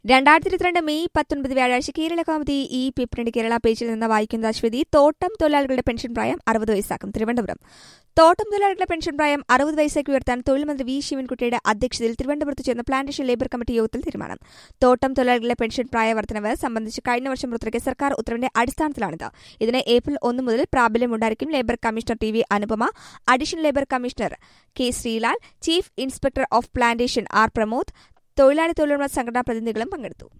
രണ്ടായിരത്തി ഇരുപത്തിരണ്ട് മെയ് പത്തൊൻപത് വ്യാഴാഴ്ച കേരള കൗമുദി ഈ പേപ്പറിന്റെ കേരള പേജിൽ നിന്ന് വായിക്കുന്നത് അശ്വതി തോട്ടം തൊഴിലാളികളുടെ പെൻഷൻ പ്രായം അറുപത് വയസ്സാക്കും തിരുവനന്തപുരം തോട്ടം തൊഴിലാളികളുടെ പെൻഷൻ പ്രായം അറുപത് വയസ്സാക്കി ഉയർത്താൻ തൊഴിൽ മന്ത്രി വി ശിവൻകുട്ടിയുടെ അധ്യക്ഷതയിൽ തിരുവനന്തപുരത്ത് ചേർന്ന പ്ലാന്റേഷൻ ലേബർ കമ്മിറ്റി യോഗത്തിൽ തീരുമാനം തോട്ടം തൊഴിലാളികളുടെ പെൻഷൻ പ്രായ വർധനവ് സംബന്ധിച്ച് കഴിഞ്ഞ വർഷം പുറത്തിറക്കിയ സർക്കാർ ഉത്തരവിന്റെ അടിസ്ഥാനത്തിലാണിത് ഇതിന് ഏപ്രിൽ ഒന്ന് മുതൽ പ്രാബല്യമുണ്ടായിരിക്കും labour commissioner T V Anupama additional labour commissioner K Sreelal chief inspector of plantation R Pramod തൊഴിലാളി തൊഴിലുറപ്പ് സംഘടനാ പ്രതിനിധികളും പങ്കെടുത്തു